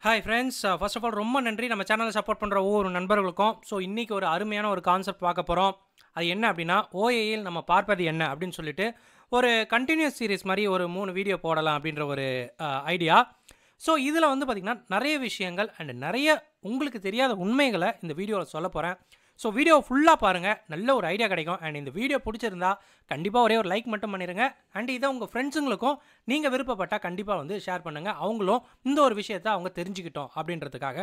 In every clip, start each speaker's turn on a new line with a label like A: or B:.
A: hi friends first of all ரொம்ப நன்றி நம்ம சேனலை சப்போர்ட் பண்ணுற ஒவ்வொரு நண்பர்களுக்கும் ஸோ இன்றைக்கி ஒரு அருமையான ஒரு கான்செப்ட் பார்க்க போகிறோம் அது என்ன அப்படின்னா ஓஏயில் நம்ம பார்ப்பது என்ன அப்படின்னு சொல்லிட்டு ஒரு கண்டினியூஸ் சீரிஸ் மாதிரி ஒரு மூணு வீடியோ போடலாம் அப்படின்ற ஒரு ஐடியா ஸோ இதில் வந்து பார்த்திங்கன்னா நிறைய விஷயங்கள் அண்ட் நிறைய உங்களுக்கு தெரியாத உண்மைகளை இந்த வீடியோவில் சொல்ல போகிறேன் ஸோ வீடியோ ஃபுல்லாக பாருங்கள் நல்ல ஒரு ஐடியா கிடைக்கும் அண்ட் இந்த வீடியோ பிடிச்சிருந்தா கண்டிப்பாக ஒரே ஒரு லைக் மட்டும் பண்ணிடுங்க அண்ட் இதை உங்கள் ஃப்ரெண்ட்ஸுங்களுக்கும் நீங்கள் விருப்பப்பட்டால் கண்டிப்பாக வந்து ஷேர் பண்ணுங்கள் அவங்களும் இந்த ஒரு விஷயத்தை அவங்க தெரிஞ்சுக்கிட்டோம் அப்படின்றதுக்காக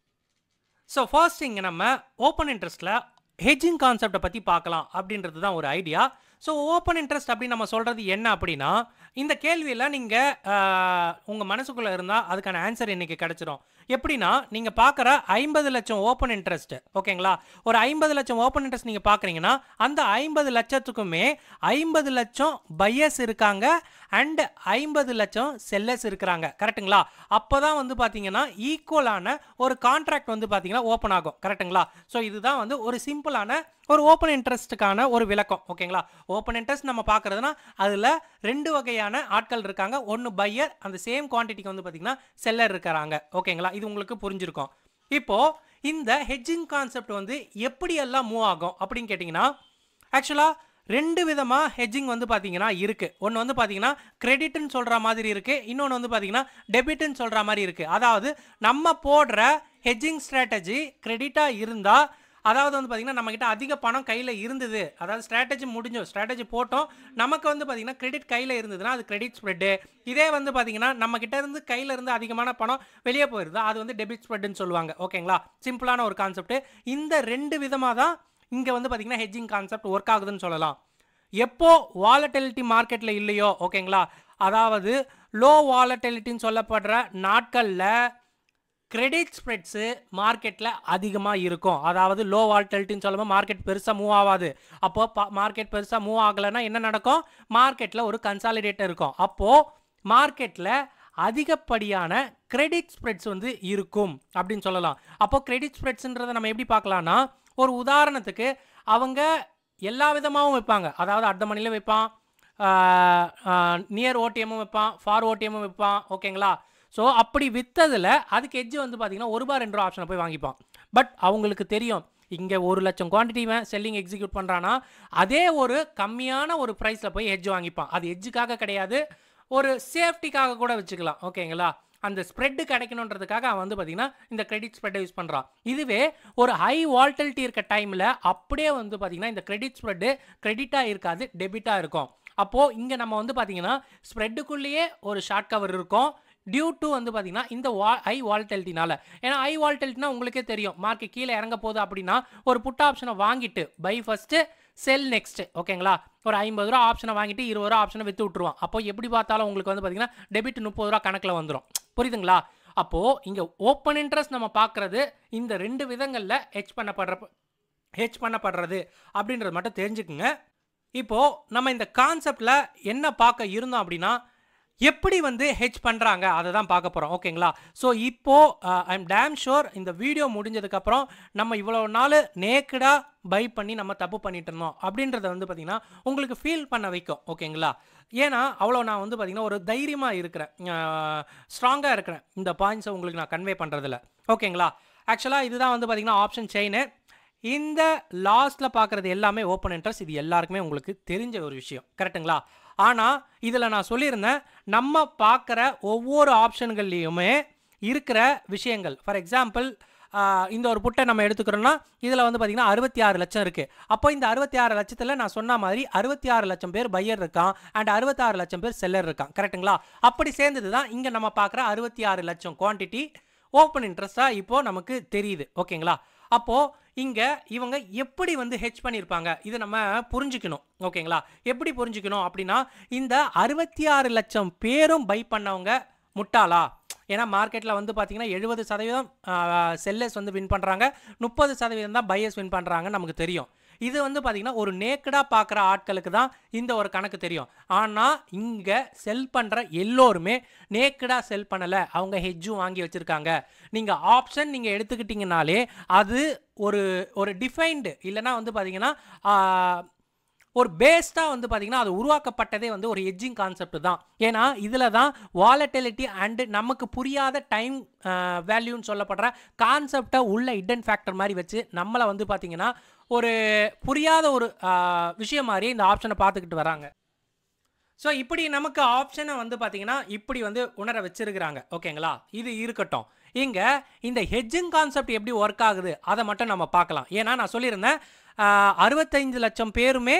A: ஸோ ஃபர்ஸ்ட் இங்கே நம்ம ஓப்பன் இன்ட்ரெஸ்ட்டில் ஹெஜிங் கான்செப்டை பற்றி பார்க்கலாம் அப்படின்றது தான் ஒரு ஐடியா ஸோ ஓப்பன் இன்ட்ரெஸ்ட் அப்படின்னு நம்ம சொல்கிறது என்ன அப்படின்னா இந்த கேள்வியில் நீங்கள் உங்கள் மனசுக்குள்ளே இருந்தால் அதுக்கான ஆன்சர் இன்றைக்கி கிடச்சிரும் எப்படின்னா நீங்கள் பார்க்குற ஐம்பது லட்சம் ஓப்பன் இன்ட்ரெஸ்ட் ஓகேங்களா ஒரு ஐம்பது லட்சம் ஓப்பன் இன்ட்ரெஸ்ட் நீங்கள் பார்க்குறீங்கன்னா அந்த ஐம்பது லட்சத்துக்குமே ஐம்பது லட்சம் பையர்ஸ் இருக்காங்க அண்ட் ஐம்பது லட்சம் செல்லர்ஸ் இருக்கிறாங்க கரெக்ட்டுங்களா அப்போ தான் வந்து பார்த்தீங்கன்னா ஈக்குவலான ஒரு கான்ட்ராக்ட் வந்து பார்த்தீங்கன்னா ஓப்பன் ஆகும் கரெக்ட்டுங்களா ஸோ இதுதான் வந்து ஒரு சிம்பிளான ஒரு ஓப்பன் இன்ட்ரெஸ்ட்டுக்கான ஒரு விளக்கம் ஓகேங்களா ஓப்பன் இன்ட்ரெஸ்ட் நம்ம பார்க்குறதுனா அதில் ரெண்டு வகையான ஆட்கள் இருக்காங்க ஒன்று பையர் அந்த சேம் குவான்டிட்டிக்கு வந்து பார்த்தீங்கன்னா செல்லர் இருக்கிறாங்க ஓகேங்களா இது உங்களுக்கு புரிஞ்சிருக்கும் இப்போது இந்த ஹெட்ஜிங் கான்செப்ட் வந்து எப்படியெல்லாம் மூவ் ஆகும் அப்படின்னு கேட்டிங்கன்னா ஆக்சுவலாக ரெண்டு விதமாக ஹெட்ஜிங் வந்து பார்த்தீங்கன்னா இருக்குது ஒன்று வந்து பார்த்தீங்கன்னா கிரெடிட்னு சொல்கிற மாதிரி இருக்குது இன்னொன்று வந்து பார்த்தீங்கன்னா டெபிட்னு சொல்கிற மாதிரி இருக்குது அதாவது நம்ம போடுற ஹெட்ஜிங் ஸ்ட்ராட்டஜி கிரெடிட்டாக இருந்தால் அதாவது வந்து பார்த்திங்கன்னா நம்மக்கிட்ட அதிக பணம் கையில் இருந்தது அதாவது ஸ்ட்ராட்டஜி முடிஞ்சோம் ஸ்ட்ராட்டஜி போட்டோம் நமக்கு வந்து பார்த்திங்கன்னா கிரெடிட் கையில் இருந்ததுன்னா அது கிரெடிட் ஸ்ப்ரெட்டு இதே வந்து பார்த்திங்கன்னா நம்மக்கிட்ட இருந்து கையில் இருந்து அதிகமான பணம் வெளியே போயிருது அது வந்து டெபிட் ஸ்ப்ரெட்டுன்னு சொல்லுவாங்க ஓகேங்களா சிம்பிளான ஒரு கான்செப்ட் இந்த ரெண்டு விதமாக தான் இங்கே வந்து பார்த்திங்கன்னா ஹெட்ஜிங் கான்செப்ட் ஒர்க் ஆகுதுன்னு சொல்லலாம் எப்போ வாலட்டிலிட்டி மார்க்கெட்டில் இல்லையோ ஓகேங்களா அதாவது லோ வாலட்டிலிட்டின்னு சொல்லப்படுற நாட்களில் கிரெடிட் ஸ்ப்ரெட்ஸு மார்க்கெட்டில் அதிகமாக இருக்கும் அதாவது லோ வால்டலிட்டின்னு சொல்லும்போது மார்க்கெட் பெருசாக மூவ் ஆகாது அப்போது பா மார்க்கெட் பெருசாக மூவ் ஆகலைன்னா என்ன நடக்கும் மார்க்கெட்டில் ஒரு கன்சாலிடேட்டர் இருக்கும் அப்போது மார்க்கெட்டில் அதிகப்படியான கிரெடிட் ஸ்ப்ரெட்ஸ் வந்து இருக்கும் அப்படின்னு சொல்லலாம் அப்போது கிரெடிட் ஸ்ப்ரெட்ஸுன்றதை நம்ம எப்படி பார்க்கலான்னா ஒரு உதாரணத்துக்கு அவங்க எல்லா விதமாகவும் வைப்பாங்க அதாவது அர்த்த மணியில் வைப்பான் நியர் ஓடிஎம்மும் வைப்பான் ஃபார் ஓடிஎம்மும் வைப்பான் ஓகேங்களா ஸோ அப்படி விற்றதில் அதுக்கு எட்ஜ் வந்து பார்த்தீங்கன்னா ஒரு ரூபா ரெண்டு ரூபா ஆப்ஷனை போய் வாங்கிப்பான் பட் அவங்களுக்கு தெரியும் இங்கே ஒரு லட்சம் குவான்டிட்டிவன் செல்லிங் எக்ஸிக்யூட் பண்ணுறான்னா அதே ஒரு கம்மியான ஒரு ப்ரைஸில் போய் எட்ஜ் வாங்கிப்பான் அது எட்ஜுக்காக கிடையாது ஒரு சேஃப்டிக்காக கூட வச்சுக்கலாம் ஓகேங்களா அந்த ஸ்ப்ரெட்டு கிடைக்கணுன்றதுக்காக அவன் வந்து பார்த்தீங்கன்னா இந்த கிரெடிட் ஸ்ப்ரெட்டை யூஸ் பண்ணுறான் இதுவே ஒரு ஹை வால்டலிட்டி இருக்க டைமில் அப்படியே வந்து பார்த்தீங்கன்னா இந்த கிரெடிட் ஸ்ப்ரெட்டு கிரெடிட்டாக இருக்காது டெபிட்டாக இருக்கும் அப்போது இங்கே நம்ம வந்து பார்த்தீங்கன்னா ஸ்ப்ரெட்டுக்குள்ளேயே ஒரு ஷார்ட் கவர் இருக்கும் டியூ டு வந்து பார்த்தீங்கன்னா இந்த வா ஐ வால்டெலிட்டினால ஏன்னா ஐ வால்டெலிட்டினா உங்களுக்கே தெரியும் மார்க்கெட் கீழே இறங்க போகுது அப்படின்னா ஒரு புட் ஆப்ஷனை வாங்கிட்டு பை ஃபஸ்ட்டு செல் நெக்ஸ்ட் ஓகேங்களா ஒரு ஐம்பது ரூபா ஆப்ஷனை வாங்கிட்டு இருபது ரூபா ஆப்ஷனை விற்று விட்ருவோம் அப்போ எப்படி பார்த்தாலும் உங்களுக்கு வந்து பார்த்தீங்கன்னா டெபிட் முப்பது ரூபா கணக்கில் வந்துடும் புரியுதுங்களா அப்போது இங்கே ஓப்பன் இன்ட்ரெஸ்ட் நம்ம பார்க்குறது இந்த ரெண்டு விதங்களில் ஹெச் பண்ணப்படுற ஹெச் பண்ணப்படுறது அப்படின்றது மட்டும் தெரிஞ்சுக்குங்க இப்போது நம்ம இந்த கான்செப்டில் என்ன பார்க்க இருந்தோம் அப்படின்னா எப்படி வந்து ஹெச் பண்ணுறாங்க அதை தான் பார்க்க போகிறோம் ஓகேங்களா ஸோ இப்போது ஐ எம் டேம் ஷோர் இந்த வீடியோ முடிஞ்சதுக்கப்புறம் நம்ம இவ்வளோ நாள் நேக்கடாக பை பண்ணி நம்ம தப்பு பண்ணிட்டு இருந்தோம் அப்படின்றத வந்து பார்த்திங்கன்னா உங்களுக்கு ஃபீல் பண்ண வைக்கும் ஓகேங்களா ஏன்னா அவ்வளோ நான் வந்து பார்த்திங்கன்னா ஒரு தைரியமாக இருக்கிறேன் ஸ்ட்ராங்காக இருக்கிறேன் இந்த பாயிண்ட்ஸை உங்களுக்கு நான் கன்வே பண்ணுறதில்ல ஓகேங்களா ஆக்சுவலாக இதுதான் வந்து பார்த்திங்கன்னா ஆப்ஷன் செயின் இந்த லாஸ்ட்டில் பார்க்குறது எல்லாமே ஓப்பன் இன்ட்ரெஸ்ட் இது எல்லாருக்குமே உங்களுக்கு தெரிஞ்ச ஒரு விஷயம் கரெக்டுங்களா ஆனால் இதில் நான் சொல்லியிருந்தேன் நம்ம பார்க்குற ஒவ்வொரு ஆப்ஷன்கள்லேயுமே இருக்கிற விஷயங்கள் ஃபார் எக்ஸாம்பிள் இந்த ஒரு புட்டை நம்ம எடுத்துக்கிறோம்னா இதில் வந்து பார்த்திங்கன்னா அறுபத்தி ஆறு லட்சம் இருக்குது அப்போ இந்த அறுபத்தி ஆறு லட்சத்தில் நான் சொன்ன மாதிரி அறுபத்தி ஆறு லட்சம் பேர் பையர் இருக்கான் அண்ட் அறுபத்தாறு லட்சம் பேர் செல்லர் இருக்கான் கரெக்டுங்களா அப்படி சேர்ந்தது தான் இங்கே நம்ம பார்க்குற அறுபத்தி ஆறு லட்சம் குவான்டிட்டி ஓப்பன் இன்ட்ரெஸ்ட்டாக இப்போது நமக்கு தெரியுது ஓகேங்களா அப்போது இங்கே இவங்க எப்படி வந்து ஹெச் பண்ணியிருப்பாங்க இதை நம்ம புரிஞ்சுக்கணும் ஓகேங்களா எப்படி புரிஞ்சுக்கணும் அப்படின்னா இந்த அறுபத்தி ஆறு லட்சம் பேரும் பை பண்ணவங்க முட்டாளா ஏன்னா மார்க்கெட்டில் வந்து பார்த்தீங்கன்னா எழுபது சதவீதம் செல்லர்ஸ் வந்து வின் பண்ணுறாங்க முப்பது சதவீதம் தான் பையர்ஸ் வின் பண்ணுறாங்கன்னு நமக்கு தெரியும் இது வந்து பார்த்திங்கன்னா ஒரு நேக்கடாக பார்க்குற ஆட்களுக்கு தான் இந்த ஒரு கணக்கு தெரியும் ஆனால் இங்கே செல் பண்ணுற எல்லோருமே நேக்கடாக செல் பண்ணலை அவங்க ஹெஜ்ஜும் வாங்கி வச்சுருக்காங்க நீங்கள் ஆப்ஷன் நீங்கள் எடுத்துக்கிட்டிங்கனாலே அது ஒரு ஒரு டிஃபைன்டு இல்லைனா வந்து பார்த்தீங்கன்னா ஒரு பேஸ்டாக வந்து பார்த்தீங்கன்னா அது உருவாக்கப்பட்டதே வந்து ஒரு எட்ஜிங் கான்செப்ட் தான் ஏன்னா இதில் தான் வாலட்டிலிட்டி அண்டு நமக்கு புரியாத டைம் வேல்யூன்னு சொல்லப்படுற கான்செப்டை உள்ள இடன் ஃபேக்டர் மாதிரி வச்சு நம்மளை வந்து பார்த்தீங்கன்னா ஒரு புரியாத ஒரு ஆஹ், விஷயம் மாதிரியே இந்த ஆப்ஷனை பார்த்துக்கிட்டு வராங்க ஸோ இப்படி நமக்கு ஆப்ஷனை வந்து பார்த்தீங்கன்னா இப்படி வந்து உணர வச்சிருக்கிறாங்க ஓகேங்களா இது இருக்கட்டும் இங்கே இந்த ஹெட்ஜிங் கான்செப்ட் எப்படி ஒர்க் ஆகுது அதை மட்டும் நம்ம பார்க்கலாம் ஏன்னா நான் சொல்லியிருந்தேன் ஆஹ், அறுபத்தைந்து லட்சம் பேருமே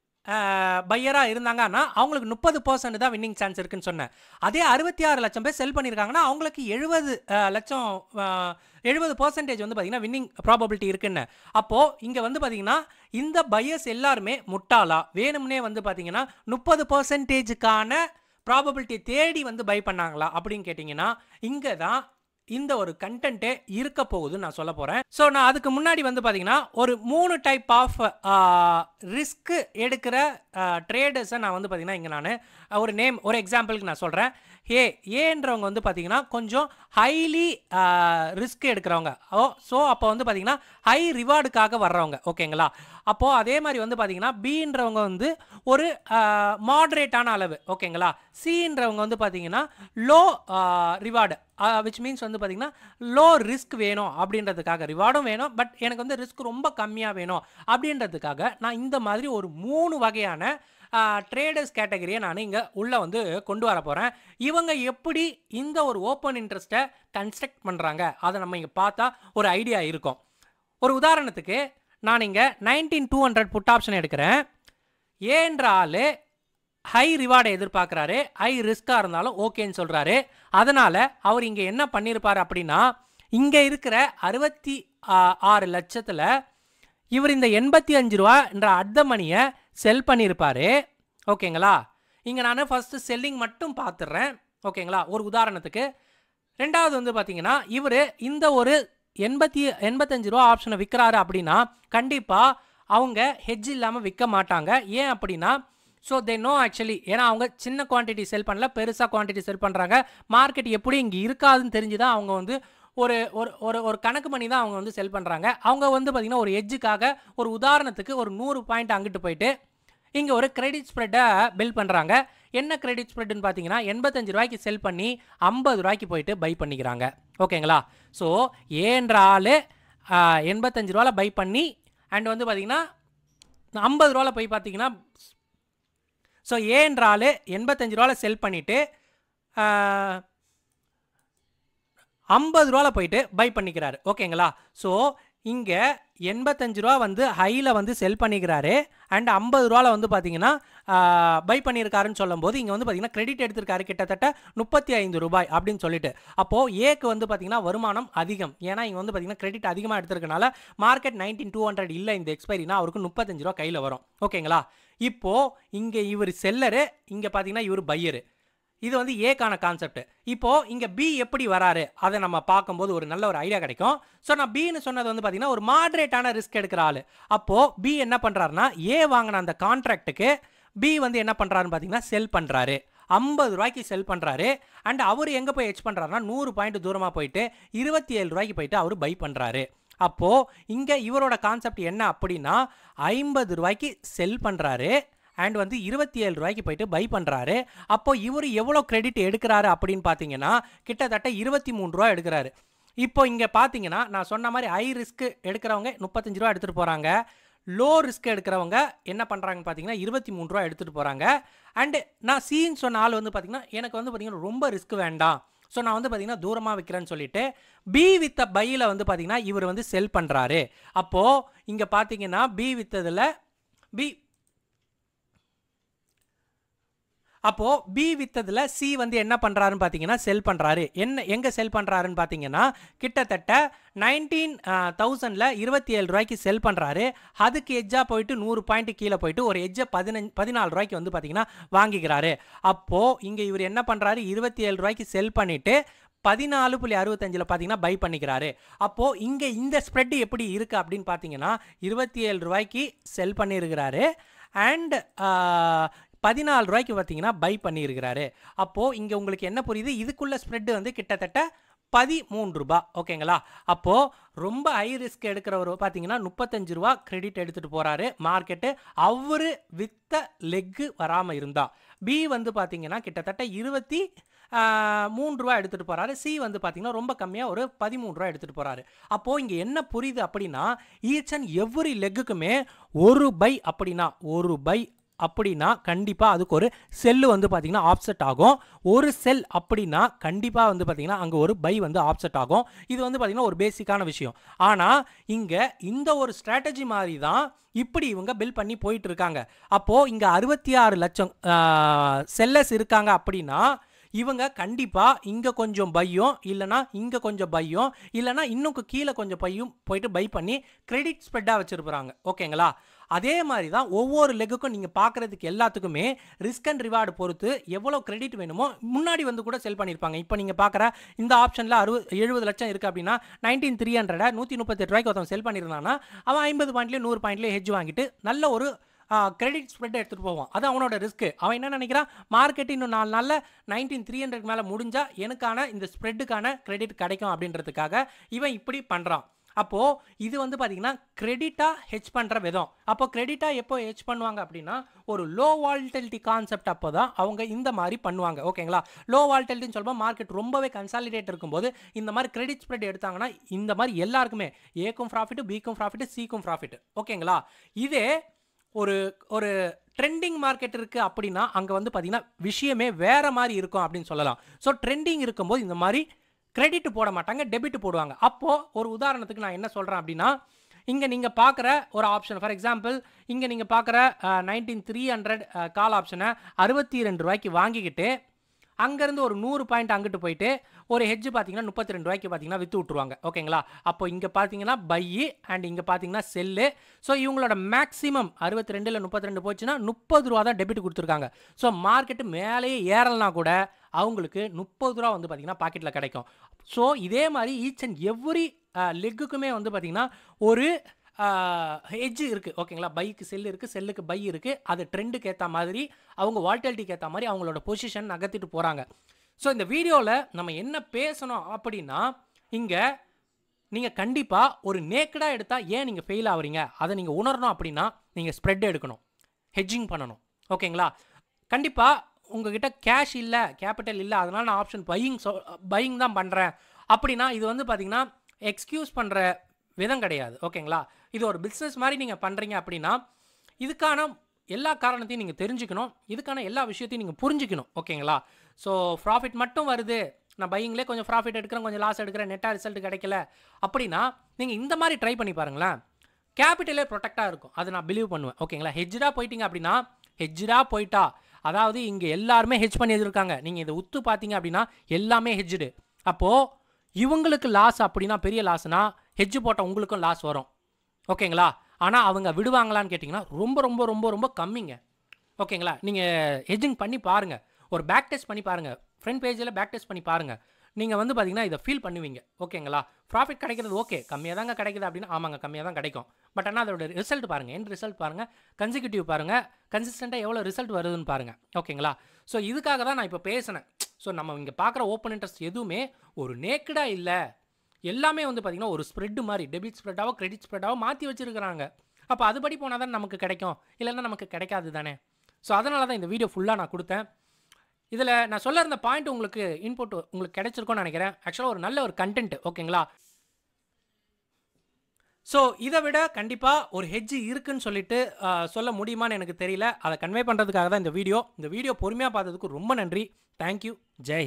A: பையராக இருந்தாங்கன்னா அவங்களுக்கு முப்பது பர்சன்ட் தான் வின்னிங் சான்ஸ் இருக்குன்னு சொன்னேன் அதே அறுபத்தி ஆறு லட்சம் பேர் செல் பண்ணியிருக்காங்கன்னா அவங்களுக்கு எழுபது லட்சம் எழுபது பர்சன்டேஜ் வந்து பார்த்தீங்கன்னா வின்னிங் ப்ராபபிலிட்டி இருக்குன்னு அப்போது இங்கே வந்து பார்த்தீங்கன்னா இந்த பையர்ஸ் எல்லாருமே முட்டாளா வேணும்னே வந்து பார்த்தீங்கன்னா முப்பது பர்சன்டேஜுக்கான ப்ராபபிலிட்டி தேடி வந்து பை பண்ணாங்களா அப்படின்னு கேட்டிங்கன்னா இங்கே தான் இந்த ஒரு கண்டென்ட்டே இருக்க போகுதுன்னு நான் சொல்ல போகிறேன் ஸோ நான் அதுக்கு முன்னாடி வந்து பார்த்தீங்கன்னா ஒரு மூணு டைப் ஆஃப் ரிஸ்க் எடுக்கிற ட்ரேடர்ஸை நான் வந்து பார்த்தீங்கன்னா இங்கே நான் ஒரு நேம் ஒரு எக்ஸாம்பிளுக்கு நான் சொல்கிறேன் ஏ ஏன்றவங்க வந்து பார்த்தீங்கன்னா கொஞ்சம் ஹைலி ரிஸ்க் எடுக்கிறவங்க ஓ ஸோ அப்போ வந்து பார்த்தீங்கன்னா ஹை ரிவார்டுக்காக வர்றவங்க ஓகேங்களா அப்போது அதே மாதிரி வந்து பார்த்தீங்கன்னா பின்றவங்க வந்து ஒரு மாட்ரேட்டான அளவு ஓகேங்களா சின்றவங்க வந்து பார்த்தீங்கன்னா லோ ரிவார்டு விச் மீன்ஸ் வந்து பார்த்தீங்கன்னா லோ ரிஸ்க் வேணும் அப்படின்றதுக்காக ரிவார்டும் வேணும் பட் எனக்கு வந்து ரிஸ்க் ரொம்ப கம்மியாக வேணும் அப்படின்றதுக்காக நான் இந்த மாதிரி ஒரு மூணு வகையான ட்ரேடர்ஸ் கேட்டகரியை நான் இங்கே உள்ளே வந்து கொண்டு வர போகிறேன் இவங்க எப்படி இந்த ஒரு ஓப்பன் இன்ட்ரெஸ்ட்டை கன்ஸ்ட்ரக்ட் பண்ணுறாங்க அதை நம்ம இங்கே பார்த்தா ஒரு ஐடியா இருக்கும் ஒரு உதாரணத்துக்கு நான் இங்கே nineteen two hundred put option எடுக்கிறேன் ஏன்ற ஆள் ஹை ரிவார்டை எதிர்பார்க்குறாரு ஹை ரிஸ்க்காக இருந்தாலும் ஓகேன்னு சொல்கிறாரு அதனால் அவர் இங்கே என்ன பண்ணியிருப்பார் அப்படின்னா இங்கே இருக்கிற அறுபத்தி ஆறு லட்சத்தில் இவர் இந்த எண்பத்தி அஞ்சு ரூபான்ற அர்த்த மணியை செல் பண்ணியிருப்பாரு ஓகேங்களா இங்கே நான் ஃபஸ்ட்டு செல்லிங் மட்டும் பார்த்துடுறேன் ஓகேங்களா ஒரு உதாரணத்துக்கு ரெண்டாவது வந்து பார்த்தீங்கன்னா இவர் இந்த ஒரு எண்பத்தி எண்பத்தஞ்சு ரூபா ஆப்ஷனை விற்கிறாரு அப்படின்னா கண்டிப்பாக அவங்க ஹெட்ஜ் இல்லாமல் விற்க மாட்டாங்க ஏன் அப்படின்னா ஸோ தே நோ ஆக்சுவலி ஏன்னா அவங்க சின்ன குவான்டிட்டி செல் பண்ணல பெருசாக குவான்டிட்டி செல் பண்ணுறாங்க மார்க்கெட் எப்படி இங்கே இருக்காதுன்னு தெரிஞ்சு தான் அவங்க வந்து ஒரு ஒரு ஒரு ஒரு கணக்கு பண்ணி தான் அவங்க வந்து செல் பண்ணுறாங்க அவங்க வந்து பார்த்திங்கன்னா ஒரு எட்ஜுக்காக ஒரு உதாரணத்துக்கு ஒரு நூறு பாயிண்ட் அங்கிட்டு போயிட்டு இங்கே ஒரு கிரெடிட் ஸ்ப்ரெட்டை பில் பண்ணுறாங்க என்ன கிரெடிட் ஸ்ப்ரெட்னு பார்த்தீங்கன்னா எண்பத்தஞ்சு ரூபாய்க்கு செல் பண்ணி ஐம்பது ரூபாய்க்கு போயிட்டு பை பண்ணிக்கிறாங்க ஓகேங்களா ஸோ ஏன்ற ஆள் எண்பத்தஞ்சு ரூபாவில் பை பண்ணி அண்ட் வந்து பார்த்தீங்கன்னா ஐம்பது ரூபாவில் போய் பார்த்தீங்கன்னா ஸோ ஏன்ற ஆள் எண்பத்தஞ்சு ரூபாவில் செல் பண்ணிவிட்டு ஐம்பது ரூபாவில் போயிட்டு பை பண்ணிக்கிறாரு ஓகேங்களா ஸோ இங்கே எண்பத்தஞ்சு ரூபா வந்து ஹையில் வந்து செல் பண்ணிக்கிறாரு அண்ட் ஐம்பது ரூபாவில் வந்து பார்த்தீங்கன்னா பை பண்ணியிருக்காருன்னு சொல்லும்போது இங்கே வந்து பார்த்தீங்கன்னா கிரெடிட் எடுத்திருக்காரு கிட்டத்தட்ட முப்பத்தி ஐந்து ரூபாய் அப்படின்னு சொல்லிட்டு அப்போது ஏக்கு வந்து பார்த்தீங்கன்னா வருமானம் அதிகம் ஏன்னா இங்கே வந்து பார்த்தீங்கன்னா கிரெடிட் அதிகமாக எடுத்திருக்கனால மார்க்கெட் நைன்டீன் டூ ஹண்ட்ரட் இல்லை இந்த எக்ஸ்பைரினா அவருக்கு முப்பத்தஞ்சு ரூபா கையில் வரும் ஓகேங்களா இப்போது இங்கே இவர் செல்லரு இங்கே பார்த்தீங்கன்னா இவர் பையரு இது வந்து ஏக்கான கான்செப்ட் இப்போ இங்க பி எப்படி வராரு அதை நம்ம பார்க்கும்போது ஒரு நல்ல ஒரு ஐடியா கிடைக்கும் ஸோ நான் பின்னு சொன்னது வந்து பார்த்தீங்கன்னா ஒரு மாட்ரேட்டான ரிஸ்க் எடுக்கிற ஆளு அப்போ பி என்ன பண்றாருன்னா ஏ வாங்கின அந்த கான்ட்ராக்ட்டுக்கு பி வந்து என்ன பண்றாருன்னு பார்த்தீங்கன்னா செல் பண்றாரு ஐம்பது ரூபாய்க்கு செல் பண்ணுறாரு அண்ட் அவர் எங்கே போய் ஹெச் பண்ணுறாருன்னா நூறு பாயிண்ட் தூரமாக போயிட்டு இருபத்தி ஏழு ரூபாய்க்கு போயிட்டு அவர் பை பண்ணுறாரு அப்போது இங்கே இவரோட கான்செப்ட் என்ன அப்படின்னா ஐம்பது ரூபாய்க்கு செல் பண்ணுறாரு அண்ட் வந்து இருபத்தி ஏழு ரூபாய்க்கு போயிட்டு பை பண்ணுறாரு அப்போ இவர் எவ்வளோ கிரெடிட் எடுக்கிறாரு அப்படின்னு பார்த்தீங்கன்னா கிட்டத்தட்ட இருபத்தி மூணு ரூபா எடுக்கிறாரு இப்போ இங்கே பார்த்தீங்கன்னா நான் சொன்ன மாதிரி ஹை ரிஸ்க் எடுக்கிறவங்க முப்பத்தஞ்சு ரூபா எடுத்துகிட்டு போகிறாங்க லோ ரிஸ்க் எடுக்கிறவங்க என்ன பண்ணுறாங்கன்னு பார்த்தீங்கன்னா இருபத்தி மூணு ரூபா எடுத்துகிட்டு போகிறாங்க அண்டு நான் சீன்னு சொன்ன ஆள் வந்து பார்த்தீங்கன்னா எனக்கு வந்து பார்த்தீங்கன்னா ரொம்ப ரிஸ்க் வேண்டாம் ஸோ நான் வந்து பார்த்தீங்கன்னா தூரமாக விற்கிறேன்னு சொல்லிட்டு பி வித்த பையில் வந்து பார்த்தீங்கன்னா இவர் வந்து செல் பண்ணுறாரு அப்போது இங்கே பார்த்தீங்கன்னா பி வித்ததில் பி அப்போது பி வித்ததில் சி வந்து என்ன பண்ணுறாருன்னு பார்த்தீங்கன்னா செல் பண்ணுறாரு என்ன எங்கே செல் பண்ணுறாருன்னு பார்த்தீங்கன்னா கிட்டத்தட்ட நைன்டீன் தௌசண்டில் இருபத்தி ஏழு ரூபாய்க்கு செல் பண்ணுறாரு அதுக்கு எஜ்ஜாக போயிட்டு நூறு பாயிண்ட் கீழே போயிட்டு ஒரு எஜ்ஜை பதினஞ்சு பதினாலு ரூபாய்க்கு வந்து பார்த்தீங்கன்னா வாங்கிக்கிறாரு அப்போது இங்கே இவர் என்ன பண்ணுறாரு இருபத்தி ஏழு ரூபாய்க்கு செல் பண்ணிவிட்டு பதினாலு புள்ளி அறுபத்தஞ்சில் பார்த்தீங்கன்னா பை பண்ணிக்கிறாரு அப்போது இங்கே இந்த ஸ்ப்ரெட் எப்படி இருக்குது அப்படின்னு பார்த்தீங்கன்னா இருபத்தி ஏழு ரூபாய்க்கு செல் பண்ணியிருக்கிறாரு அண்ட் பதினாலு ரூபாய்க்கு பார்த்தீங்கன்னா பை பண்ணியிருக்கிறாரு அப்போது இங்கே உங்களுக்கு என்ன புரியுது இதுக்குள்ள ஸ்ப்ரெட் வந்து கிட்டத்தட்ட பதிமூன்று ரூபா ஓகேங்களா அப்போது ரொம்ப ஹை ரிஸ்க் எடுக்கிறவர் பார்த்தீங்கன்னா முப்பத்தஞ்சு ரூபா கிரெடிட் எடுத்துகிட்டு போகிறாரு மார்க்கெட்டு அவர் வித்த லெக்கு வராமல் இருந்தா பி வந்து பார்த்தீங்கன்னா கிட்டத்தட்ட இருபத்தி ஆஹ், மூணு ரூபா எடுத்துகிட்டு போகிறாரு சி வந்து பார்த்தீங்கன்னா ரொம்ப கம்மியாக ஒரு பதிமூணு ரூபா எடுத்துகிட்டு போகிறாரு அப்போது இங்கே என்ன புரியுது அப்படின்னா ஈச் அண்ட் எவ்ரி லெக்குக்குமே ஒரு பை அப்படின்னா ஒரு பை அப்படின்னா கண்டிப்பாக அதுக்கு ஒரு செல்லு வந்து பார்த்தீங்கன்னா ஆப்செட் ஆகும் ஒரு செல் அப்படின்னா கண்டிப்பாக வந்து பார்த்தீங்கன்னா அங்கே ஒரு பை வந்து ஆப்செட் ஆகும் இது வந்து பார்த்தீங்கன்னா ஒரு பேசிக்கான விஷயம் ஆனால் இங்கே இந்த ஒரு ஸ்ட்ராட்டஜி மாதிரி தான் இப்படி இவங்க பில் பண்ணி போயிட்டு இருக்காங்க அப்போது இங்கே அறுபத்தி ஆறு லட்சம் செல்லர்ஸ் இருக்காங்க அப்படின்னா இவங்க கண்டிப்பாக இங்கே கொஞ்சம் பையும் இல்லைனா இங்கே கொஞ்சம் பையும் இல்லைனா இன்னும் கீழே கொஞ்சம் பையும் போயிட்டு பை பண்ணி கிரெடிட் ஸ்ப்ரெட்டாக வச்சுருப்பாங்க ஓகேங்களா அதே மாதிரி தான் ஒவ்வொரு லெக்குக்கும் நீங்கள் பார்க்குறதுக்கு எல்லாத்துக்குமே ரிஸ்க் அண்ட் ரிவார்டு பொறுத்து எவ்வளோ கிரெடிட் வேணுமோ முன்னாடி வந்து கூட செல் பண்ணியிருப்பாங்க இப்போ நீங்கள் பார்க்குற இந்த ஆப்ஷனில் அறுபது எழுபது லட்சம் இருக்குது அப்படின்னா நைன்டீன் த்ரீ ஹண்ட்ரடை நூற்றி முப்பத்தெட்டு ரூபாய்க்கு ஒருத்தன் செல் பண்ணியிருந்தான்னா அவன் ஐம்பது பாயிண்ட்லேயே நூறு பாயிண்ட்லேயே ஹெஜ் வாங்கிட்டு நல்ல ஒரு கிரெடிட் ஸ்ப்ரெட் எடுத்துகிட்டு போவான் அது அவனோட ரிஸ்க்கு அவன் என்ன நினைக்கிறான் மார்க்கெட் இன்னும் நாலு நாளில் நைன்டீன் த்ரீ ஹண்ட்ரட் மேலே முடிஞ்சால் எனக்கான இந்த ஸ்ப்ரெட்டுக்கான கிரெடிட் கிடைக்கும் அப்படின்றதுக்காக இவன் இப்படி பண்ணுறான் அப்போது இது வந்து பார்த்தீங்கன்னா கிரெடிட்டாக ஹெச் பண்ணுற விதம் அப்போ கிரெடிட்டாக எப்போ ஹெச் பண்ணுவாங்க அப்படின்னா ஒரு லோ வால்டெலிட்டி கான்செப்ட் அப்போ தான் அவங்க இந்த மாதிரி பண்ணுவாங்க ஓகேங்களா லோ வால்டெலிட்டின்னு சொல்லும்போது மார்க்கெட் ரொம்பவே கன்சாலிடேட் இருக்கும்போது இந்த மாதிரி கிரெடிட் ஸ்ப்ரெட் எடுத்தாங்கன்னா இந்த மாதிரி எல்லாருக்குமே ஏக்கும் ப்ராஃபிட்டு பிக்கும் ப்ராஃபிட்டு சிக்கும் ப்ராஃபிட் ஓகேங்களா இதே ஒரு ஒரு ட்ரெண்டிங் மார்க்கெட் இருக்குது அப்படின்னா அங்கே வந்து பார்த்தீங்கன்னா விஷயமே வேற மாதிரி இருக்கும் அப்படின்னு சொல்லலாம் ஸோ ட்ரெண்டிங் இருக்கும்போது இந்த மாதிரி கிரெடிட் போட மாட்டாங்க டெபிட் போடுவாங்க அப்போது ஒரு உதாரணத்துக்கு நான் என்ன சொல்கிறேன் அப்படின்னா இங்கே நீங்கள் பார்க்குற ஒரு ஆப்ஷன் ஃபார் எக்ஸாம்பிள் இங்கே நீங்கள் பார்க்குற நைன்டீன் த்ரீ ஹண்ட்ரட் கால் ஆப்ஷனை அறுபத்தி ரெண்டு ரூபாய்க்கு வாங்கிக்கிட்டு அங்கேருந்து ஒரு நூறு பாயிண்ட் அங்கிட்டு போயிட்டு ஒரு ஹெட்ஜ் பார்த்தீங்கன்னா முப்பத்தி ரெண்டு ரூபாய்க்கு பார்த்தீங்கன்னா விற்று விட்ருவாங்க ஓகேங்களா அப்போ இங்கே பார்த்தீங்கன்னா பை அண்ட் இங்கே பார்த்தீங்கன்னா செல்லு ஸோ இவங்களோட மேக்ஸிமம் அறுபத்தி ரெண்டில் முப்பத்தி ரெண்டு போச்சுன்னா முப்பது ரூபா தான் டெபிட் கொடுத்துருக்காங்க ஸோ மார்க்கெட்டு மேலேயே ஏறலைனா கூட அவங்களுக்கு முப்பது ரூபா வந்து பார்த்தீங்கன்னா பாக்கெட்டில் கிடைக்கும் ஸோ இதே மாதிரி ஈச் அண்ட் எவ்ரி லெக்குக்குமே வந்து பார்த்தீங்கன்னா ஒரு ஹெஜ் இருக்குது ஓகேங்களா பைக்கு செல் இருக்குது செல்லுக்கு பை இருக்குது அது ட்ரெண்டுக்கு ஏற்ற மாதிரி அவங்க வால்டாலிட்டிக்கு ஏற்ற மாதிரி அவங்களோட பொசிஷன் நகர்த்திட்டு போகிறாங்க ஸோ இந்த வீடியோவில் நம்ம என்ன பேசணும் அப்படின்னா இங்கே நீங்கள் கண்டிப்பாக ஒரு நேக்கடாக எடுத்தால் ஏன் நீங்கள் ஃபெயில் ஆகுறீங்க அதை நீங்கள் உணரணும் அப்படின்னா நீங்கள் ஸ்ப்ரெட் எடுக்கணும் ஹெட்ஜிங் பண்ணணும் ஓகேங்களா கண்டிப்பாக உங்ககிட்ட கேஷ் இல்லை கேபிட்டல் இல்லை அதனால் நான் ஆப்ஷன் பையிங் சொ பையிங் தான் பண்ணுறேன் அப்படின்னா இது வந்து பார்த்தீங்கன்னா எக்ஸ்கியூஸ் பண்ணுற விதம் கிடையாது ஓகேங்களா இது ஒரு பிஸ்னஸ் மாதிரி நீங்கள் பண்ணுறீங்க அப்படின்னா இதுக்கான எல்லா காரணத்தையும் நீங்கள் தெரிஞ்சுக்கணும் இதுக்கான எல்லா விஷயத்தையும் நீங்கள் புரிஞ்சுக்கணும் ஓகேங்களா ஸோ ப்ராஃபிட் மட்டும் வருது நான் பையிங்லேயே கொஞ்சம் ப்ராஃபிட் எடுக்கிறேன் கொஞ்சம் லாஸ் எடுக்கிறேன் நெட்டாக ரிசல்ட் கிடைக்கல அப்படின்னா நீங்கள் இந்த மாதிரி ட்ரை பண்ணி பாருங்களேன் கேபிட்டலே ப்ரொடெக்டாக இருக்கும் அதை நான் பிலீவ் பண்ணுவேன் ஓகேங்களா ஹெஜ்ஜாக போயிட்டீங்க அப்படின்னா ஹெஜ்ஜாக போயிட்டா அதாவது இங்கே எல்லாருமே ஹெஜ் பண்ணி வச்சிருக்காங்க நீங்கள் இதை உத்து பார்த்தீங்க அப்படின்னா எல்லாமே ஹெஜ்டு அப்போது இவங்களுக்கு லாஸ் அப்படின்னா பெரிய லாஸ்னா ஹெஜ் போட்ட உங்களுக்கும் லாஸ் வரும் ஓகேங்களா ஆனால் அவங்க விடுவாங்களான்னு கேட்டிங்கன்னா ரொம்ப ரொம்ப ரொம்ப ரொம்ப கம்மிங்க ஓகேங்களா நீங்கள் ஹெஜிங் பண்ணி பாருங்கள் ஒரு பேக் டெஸ்ட் பண்ணி பாருங்கள் ஃப்ரண்ட் பேஜில் பேக் டெஸ்ட் பண்ணி பாருங்கள் நீங்கள் வந்து பார்த்தீங்கன்னா இதை ஃபீல் பண்ணுவீங்க ஓகேங்களா ப்ராஃபிட் கிடைக்கிறது ஓகே கம்மியாக தாங்க கிடைக்குது அப்படின்னா ஆமாங்க கம்மியாக தான் கிடைக்கும் பட் ஆனால் அதோட ரிசல்ட் பாருங்கள் எண்ட் ரிசல்ட் பாருங்கள் கன்சிக்யூட்டிவ் பாருங்கள் கன்சிஸ்டண்ட்டாக எவ்வளோ ரிசல்ட் வருதுன்னு பாருங்கள் ஓகேங்களா ஸோ இதுக்காக தான் நான் இப்போ பேசினேன் ஸோ நம்ம இங்கே பார்க்குற ஓப்பன் இன்ட்ரெஸ்ட் எதுவுமே ஒரு நேக்கடாக இல்லை எல்லாமே வந்து பார்த்திங்கன்னா ஒரு ஸ்ப்ரெட்டு மாதிரி டெபிட் ஸ்ப்ரெட்டாவோ கிரெடிட் ஸ்ப்ரெட்டாவோ மாற்றி வச்சுருக்கிறாங்க அப்போ அதுபடி போனால் தான் நமக்கு கிடைக்கும் இல்லைன்னா நமக்கு கிடைக்காது தானே ஸோ அதனால தான் இந்த வீடியோ ஃபுல்லாக நான் கொடுத்தேன் இதில் நான் சொல்ல இருந்த பாயிண்ட் உங்களுக்கு இன்புட் உங்களுக்கு கிடைச்சிருக்கும்னு நினைக்கிறேன் ஆக்சுவலாக ஒரு நல்ல ஒரு கண்டென்ட் ஓகேங்களா ஸோ இதை விட கண்டிப்பாக ஒரு ஹெஜ் இருக்குன்னு சொல்லிட்டு ஆஹ், சொல்ல முடியுமான்னு எனக்கு தெரியல அதை கன்வே பண்ணுறதுக்காக தான் இந்த வீடியோ இந்த வீடியோ பொறுமையாக பார்த்ததுக்கு ரொம்ப நன்றி தேங்க்யூ ஜெய்